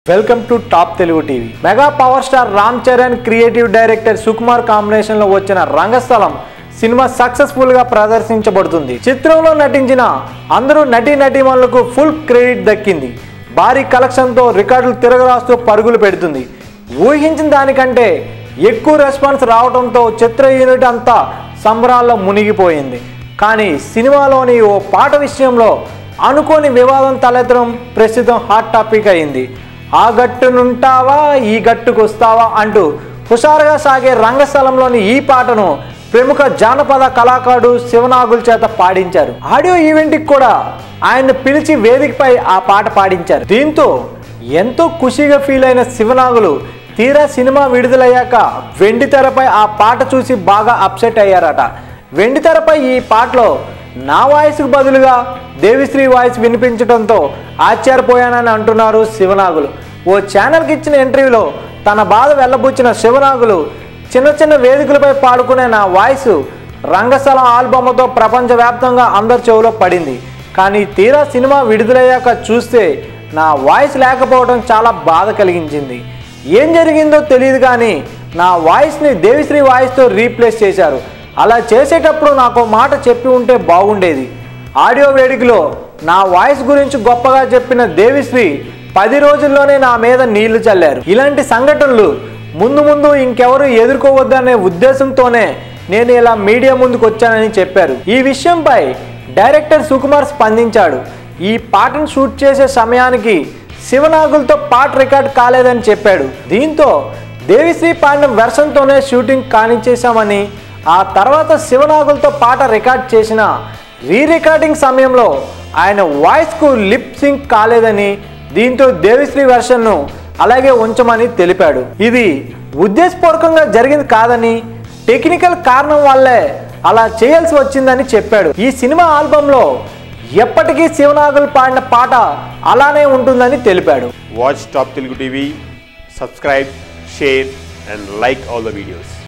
Welcome to top Telugu TV mega power star Ram Charan creative director Sukumar combination లో వచ్చిన రంగస్థలం cinema successful గా ప్రదర్శించబడుతుంది చిత్రంలో నటించిన అందరూ నటీ నటీమణులకు ఫుల్ క్రెడిట్ దక్కింది భారీ కలెక్షన్ తో రికార్డులు తిరగరాస్తూ పరుగులు పెడుతుంది ఊహించిన దానికంటే ఎక్కువ రెస్పాన్స్ రావడంతో చిత్ర యూనిట్ అంతా సంబరాల్లో మునిగిపోయింది కానీ సినిమాలోని ఓ పాట విషయంలో అనుకోని వివాదం తలెత్తడం ప్రస్తుతం హాట్ టాపిక్ అయింది ఆ గట్టునుంటావా ఈ గట్టుకు వస్తావా అంటూ హుషారుగా సాగే రంగస్థలంలోని ఈ పాటను ప్రముఖ జానపద కళాకారుడు శివనాగుల చేత పాడించారు ఆడియో ఈవెంట్కి కూడా ఆయన్ని పిలిచి వేదికపై ఆ పాట పాడించారు దీంతో ఎంతో ఖుషిగా ఫీల్ అయిన శివనాగులు తీరా సినిమా విడుదలయ్యాక వెండి తెరపై ఆ పాట చూసి బాగా అప్సెట్ అయ్యారట వెండి తెరపై ఈ పాటలో నా వాయిస్కు బదులుగా దేవిశ్రీ వాయిస్ వినిపించడంతో ఆశ్చర్యపోయానని అంటున్నారు శివనాగులు ఓ ఛానల్కి ఇచ్చిన ఇంటర్వ్యూలో తన బాధ వెళ్ళబుచ్చిన శివనాగులు చిన్న చిన్న వేదికలపై పాడుకునే నా వాయిస్ రంగస్థలం ఆల్బమ్తో ప్రపంచవ్యాప్తంగా అందరి చెవిలో పడింది కానీ తీరా సినిమా విడుదలయ్యాక చూస్తే నా వాయిస్ లేకపోవడం చాలా బాధ కలిగించింది ఏం జరిగిందో తెలియదు కానీ నా వాయిస్ని దేవిశ్రీ వాయిస్తో రీప్లేస్ చేశారు అలా చేసేటప్పుడు నాకు మాట చెప్పి ఉంటే బాగుండేది ఆడియో వేదికలో నా వాయిస్ గురించి గొప్పగా చెప్పిన దేవిశ్రీ పది రోజుల్లోనే నా మీద నీళ్లు చల్లారు ఇలాంటి సంఘటనలు ముందు ముందు ఇంకెవరు ఎదుర్కోవద్దనే ఉద్దేశంతోనే నేను ఇలా మీడియా ముందుకు వచ్చానని చెప్పారు ఈ విషయంపై డైరెక్టర్ సుకుమార్ స్పందించాడు ఈ పాటను షూట్ చేసే సమయానికి శివనాగులతో పాట రికార్డ్ కాలేదని చెప్పాడు దీంతో దేవిశ్రీ పాడిన వెర్షన్తోనే షూటింగ్ కానిచ్చేశామని ఆ తర్వాత శివనాగులతో పాట రికార్డ్ చేసిన రీ రికార్డింగ్ సమయంలో ఆయన వాయిస్కు లిప్ సింక్ కాలేదని దీంతో దేవిశ్రీ వెర్షన్ను అలాగే ఉంచమని తెలిపాడు ఇది ఉద్దేశపూర్వకంగా జరిగింది కాదని టెక్నికల్ కారణం వల్లే అలా చేయాల్సి వచ్చిందని చెప్పాడు ఈ సినిమా ఆల్బంలో ఎప్పటికీ శివనాగులు పాడిన పాట అలానే ఉంటుందని తెలిపాడు Watch Top Telugu TV, subscribe, share, and like all the videos.